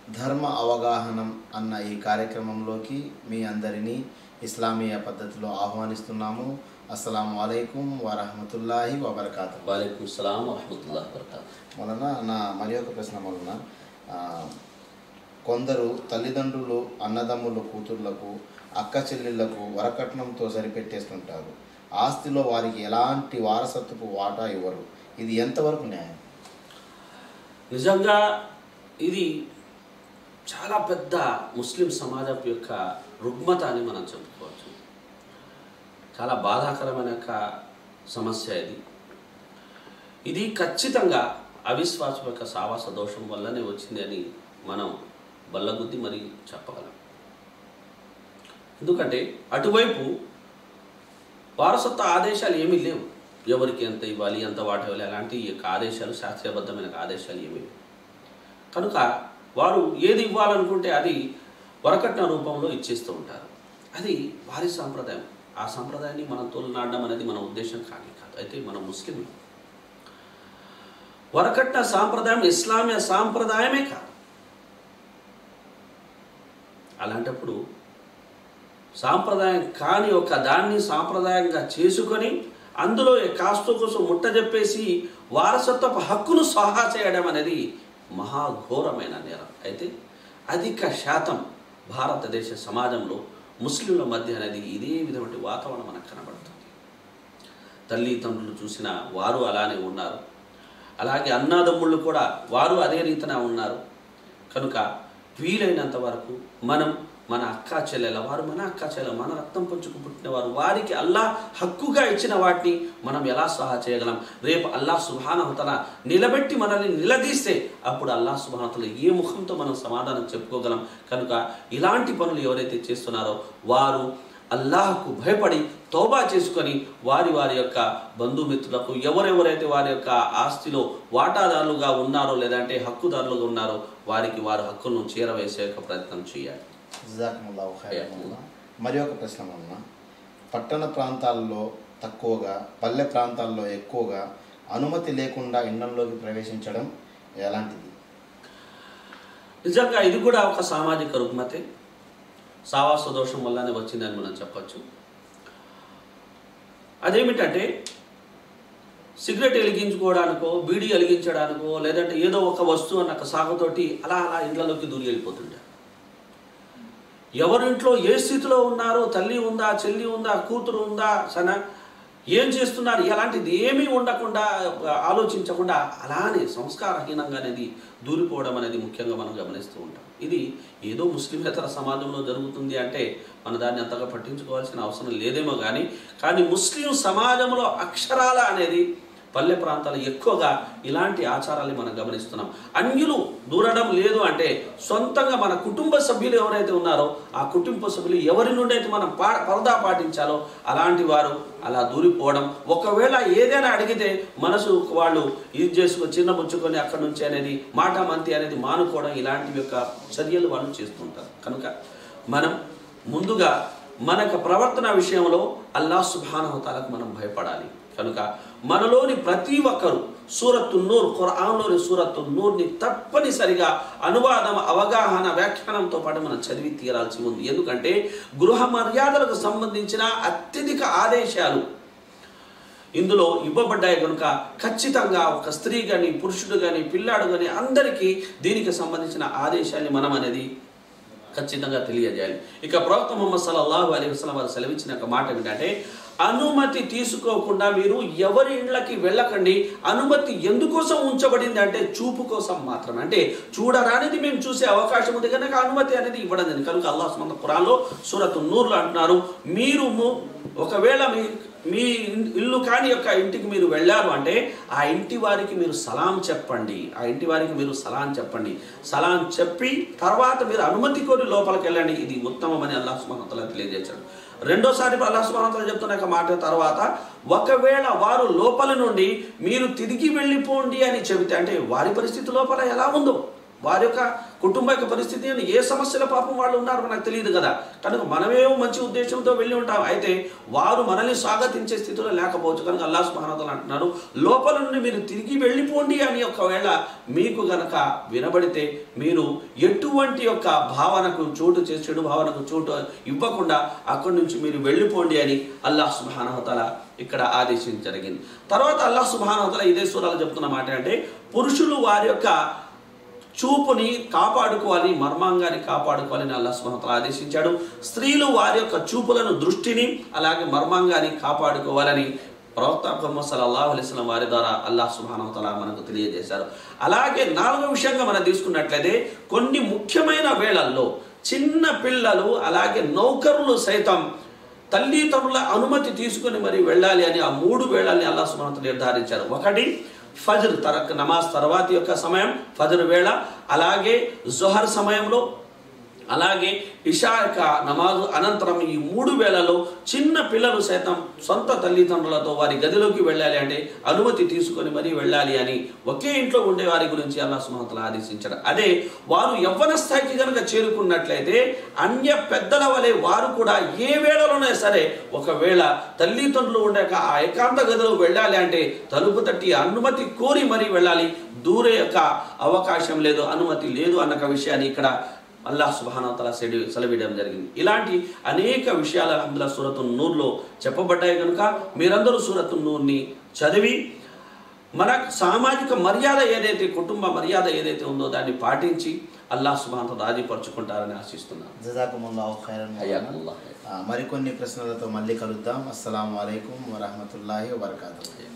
ధర్మ అవగాహనం అన్న ఈ కార్యక్రమంలోకి మీ అందరినీ ఇస్లామీయ పద్ధతిలో ఆహ్వానిస్తున్నాము అస్సలం అయికం వరహమతుల్లాహి వబర్కాతు వాలేకుమ్ సలాం వరహమతుల్లా వరకాతు వలన నా మరి ఒక ప్రశ్న వలన ఆ, కొందరు తల్లిదండ్రులు అన్నదమ్ములు కూతుర్లకు అక్క చెల్లెళ్లకు వరకట్నంతో సరిపెట్టేస్తుంటారు ఆస్తిలో వారికి ఎలాంటి వారసత్వపు వాటా ఇవ్వరు ఇది ఎంతవరకు న్యాయం నిజంగా ఇది చాలా పెద్ద ముస్లిం సమాజం యొక్క రుగ్మత అని మనం చెప్పుకోవచ్చు చాలా బాధాకరమైన యొక్క సమస్య ఇది ఇది ఖచ్చితంగా అవిశ్వాసం యొక్క సావాస దోషం వల్లనే వచ్చింది అని మనం బల్లగుద్ది మరి చెప్పగలం ఎందుకంటే అటువైపు వారసత్వ ఆదేశాలు ఏమీ లేవు ఎవరికి ఎంత ఇవ్వాలి ఎంత వాటి ఇవ్వాలి అలాంటి యొక్క ఆదేశాలు శాస్త్రీయబద్ధమైన ఆదేశాలు ఏమీ లేవు కనుక వారు ఏది ఇవ్వాలనుకుంటే అది వరకట్న రూపంలో ఇచ్చేస్తూ ఉంటారు అది వారి సాంప్రదాయం ఆ సాంప్రదాయాన్ని మనం తోలునాడడం అనేది మన ఉద్దేశం కానీ కాదు అయితే మన ముస్లింలు వరకట్న సాంప్రదాయం ఇస్లామీయ సాంప్రదాయమే కాదు అలాంటప్పుడు సాంప్రదాయం కాని ఒక దాన్ని సాంప్రదాయంగా చేసుకొని అందులో కాస్తో కోసం ముట్ట చెప్పేసి వారసత్వపు హక్కును సహా చేయడం అనేది మహాఘోరమైన నేరం అయితే అధిక శాతం భారతదేశ సమాజంలో ముస్లింల మధ్య అనేది ఇదే విధమైన వాతావరణం మనకు కనబడుతుంది తల్లి తండ్రులు చూసిన వారు అలానే ఉన్నారు అలాగే అన్నాదమ్ముళ్ళు కూడా వారు అదే రీతిన ఉన్నారు కనుక వీలైనంత వరకు మనం మన అక్కా చెల్లెల వారు మన అక్కా చెల్లెల మన రక్తం పంచుకు పుట్టిన వారు వారికి అల్లా హక్కుగా ఇచ్చిన వాటిని మనం ఎలా సహా చేయగలం రేపు అల్లా సుభానహతల నిలబెట్టి మనల్ని నిలదీస్తే అప్పుడు అల్లా సుభానతల ఏ ముఖంతో మనం సమాధానం చెప్పుకోగలం కనుక ఇలాంటి పనులు ఎవరైతే చేస్తున్నారో వారు అల్లాహకు భయపడి తోబా చేసుకొని వారి వారి యొక్క బంధుమిత్రులకు ఎవరెవరైతే వారి యొక్క ఆస్తిలో వాటాదారులుగా ఉన్నారో లేదంటే హక్కుదారులుగా ఉన్నారో వారికి వారి హక్కులను చేరవేసే యొక్క ప్రయత్నం చేయాలి జజాకముల్లాహు ఖైరన్ వలన మరి ఒక ప్రశ్న వలన పట్టణ ప్రాంతాల్లో తక్కువగా పల్లె ప్రాంతాల్లో ఎక్కువగా అనుమతి లేకుండా ఇండంలోకి ప్రవేశించడం ఎలాంటిది నిజంగా ఇది కూడా ఒక సామాజిక రుగ్మతే సావాస దోషం వల్లనే వచ్చిందని మనం చెప్పచ్చు అదేమిటంటే సిగరెట్ వెలిగించుకోవడానికో బీడీ వెలిగించడానికో లేదంటే ఏదో ఒక వస్తువు అన్న ఒక సాగుతోటి అలా అలా ఇళ్లలోకి దూరి వెళ్ళిపోతుంటారు ఎవరింట్లో ఏ స్థితిలో ఉన్నారో తల్లి ఉందా చెల్లి ఉందా కూతురు ఉందా సన ఏం చేస్తున్నారు ఎలాంటిది ఏమీ ఉండకుండా ఆలోచించకుండా అలానే సంస్కారహీనంగా అనేది దూరిపోవడం అనేది ముఖ్యంగా మనం గమనిస్తూ ఉంటాం ఇది ఏదో ముస్లిమేతర సమాజంలో జరుగుతుంది అంటే మన దాన్ని అంతగా పట్టించుకోవాల్సిన అవసరం లేదేమో కానీ కానీ ముస్లిం సమాజంలో అక్షరాల అనేది పల్లె ప్రాంతాలు ఎక్కువగా ఇలాంటి ఆచారాల్ని మనం గమనిస్తున్నాం అన్యులు దూరడం లేదు అంటే సొంతంగా మన కుటుంబ సభ్యులు ఎవరైతే ఉన్నారో ఆ కుటుంబ సభ్యులు ఎవరి నుండి అయితే మనం పా పరదా పాటించాలో అలాంటి వారు అలా దూరిపోవడం ఒకవేళ ఏదైనా అడిగితే మనసు వాళ్ళు ఇది చేసుకొని చిన్న ముచ్చుకొని అక్కడి నుంచి అనేది మాట మంతి అనేది మానుకోవడం ఇలాంటి యొక్క చర్యలు వాళ్ళు చేస్తుంటారు కనుక మనం ముందుగా మనకు ప్రవర్తన విషయంలో అల్లా సుభానహతాలకు మనం భయపడాలి కనుక మనలోని ప్రతి ఒక్కరు సూరత్తు నూర్ ఖురాన్లోని సూరత్తు నూర్ని తప్పనిసరిగా అనువాదం అవగాహన వ్యాఖ్యానంతో పాటు మనం చదివి తీరాల్సి ఉంది ఎందుకంటే గృహ మర్యాదలకు సంబంధించిన అత్యధిక ఆదేశాలు ఇందులో ఇవ్వబడ్డాయి కనుక ఖచ్చితంగా ఒక స్త్రీ కానీ పురుషుడు కానీ పిల్లాడు కానీ అందరికీ దీనికి సంబంధించిన ఆదేశాన్ని మనం అనేది ఖచ్చితంగా తెలియజేయాలి ఇక ప్రవక్త ముహమ్మద్ సల్లల్లాహు అలైహి వసల్లం వారు సెలవిచ్చిన ఒక మాట ఏమిటంటే అనుమతి తీసుకోకుండా మీరు ఎవరి ఇళ్ళకి వెళ్ళకండి అనుమతి ఎందుకోసం ఉంచబడింది అంటే చూపు కోసం మాత్రమే అంటే చూడరానిది మేము చూసే అవకాశం ఉంది కనుక అనుమతి అనేది ఇవ్వడం జరిగింది కనుక అల్లాహ్ సుమంత ఖురాన్లో సూరత్ నూర్లు అంటున్నారు మీరు ము- ఒకవేళ మీ మీ ఇన్- ఇల్లు కాని యొక్క ఇంటికి మీరు వెళ్ళారు అంటే ఆ ఇంటి వారికి మీరు సలాం చెప్పండి ఆ ఇంటి వారికి మీరు సలాం చెప్పండి సలాం చెప్పి తర్వాత మీరు అనుమతి కోరి లోపలికి వెళ్ళండి ఇది ఉత్తమమని అల్లాహ్ సుమహతల తెలియజేశాడు రెండోసారి అల్లాహ్ సుమహతల చెప్తున్న యొక్క మాట తర్వాత ఒకవేళ వారు లోపల నుండి మీరు తిరిగి వెళ్ళిపోండి అని చెబితే అంటే వారి పరిస్థితి లోపల ఎలా ఉందో వారి యొక్క కుటుంబ యొక్క పరిస్థితి ఏంది ఏ సమస్యల పాపం వాళ్ళు ఉన్నారో మనకు తెలియదు కదా కనుక మనమేమో మంచి ఉద్దేశంతో వెళ్ళి ఉంటాం అయితే వారు మనల్ని స్వాగతించే స్థితిలో లేకపోవచ్చు కనుక అల్లాహ్ సుబ్హానహు అంటున్నారు లోపల నుండి మీరు తిరిగి వెళ్ళిపోండి అని ఒకవేళ మీకు గనక వినబడితే మీరు ఎటువంటి యొక్క భావనకు చోటు చేసి చెడు భావనకు చోటు ఇవ్వకుండా అక్కడి నుంచి మీరు వెళ్ళిపోండి అని అల్లాహ్ సుబానవతల ఇక్కడ ఆదేశించ జరిగింది తర్వాత అల్లాహ్ సుబానవతల ఇదే సూరాలు చెప్తున్న మాట అంటే పురుషులు వారి యొక్క చూపుని కాపాడుకోవాలి మర్మాంగాన్ని కాపాడుకోవాలని అల్లాహ్ సుబ్హానహు ఆదేశించాడు స్త్రీలు వారి యొక్క చూపులను దృష్టిని అలాగే మర్మాంగాన్ని కాపాడుకోవాలని ప్రవక్త ముహమ్మద్ సల్లల్లాహు అలైహి వసల్లం వారి ద్వారా అల్లాహ్ సుబ్హానహు తఆలా మనకు తెలియజేశారు అలాగే నాలుగో విషయంగా మనం తీసుకున్నట్లయితే కొన్ని ముఖ్యమైన వేళల్లో చిన్న పిల్లలు అలాగే నౌకరులు సైతం తల్లిదండ్రుల అనుమతి తీసుకొని మరి వెళ్ళాలి అని ఆ మూడు వేళల్ని అల్లాహ్ సుబ్హానహు తఆలా నిర్ధారించారు ఒకటి ఫజర్ తరక్ నమాజ్ తర్వాతి యొక్క సమయం ఫజర్ వేళ అలాగే జొహర్ సమయంలో అలాగే ఇషా యొక్క నమాజు అనంతరం ఈ మూడు వేళలో చిన్న పిల్లలు సైతం సొంత తల్లిదండ్రులతో వారి గదిలోకి వెళ్ళాలి అంటే అనుమతి తీసుకొని మరీ వెళ్ళాలి అని ఒకే ఇంట్లో ఉండే వారి గురించి అల్లా సుమతలు ఆదేశించారు అదే వారు యవ్వన స్థాయికి కనుక చేరుకున్నట్లయితే అన్య పెద్దల వలె వారు కూడా ఏ వేళలోనే సరే ఒకవేళ తల్లిదండ్రులు ఉండే ఆ ఏకాంత గదిలో వెళ్ళాలి అంటే తలుపు తట్టి అనుమతి కోరి మరీ వెళ్ళాలి దూరే యొక్క అవకాశం లేదు అనుమతి లేదు అన్న విషయాన్ని ఇక్కడ అల్లాహ్ సుబానతల సెడి సెలవియడం జరిగింది ఇలాంటి అనేక విషయాలు అల్హమ్దుల్లా సూరతు నూర్లో చెప్పబడ్డాయి కనుక మీరందరూ సూరతు నూర్ని చదివి మన సామాజిక మర్యాద ఏదైతే కుటుంబ మర్యాద ఏదైతే ఉందో దాన్ని పాటించి అల్లాహ్ సుబానత రాజీపరుచుకుంటారని ఆశిస్తున్నాను జజాకుముల్లాహు ఖైరన్ మౌలానా. హయ్యాకుముల్లాహ్. ఆ, మరికొన్ని ప్రశ్నలతో మళ్ళీ కలుద్దాం అస్సలం అయికం వరహమతుల్లాహి వబర్కాతు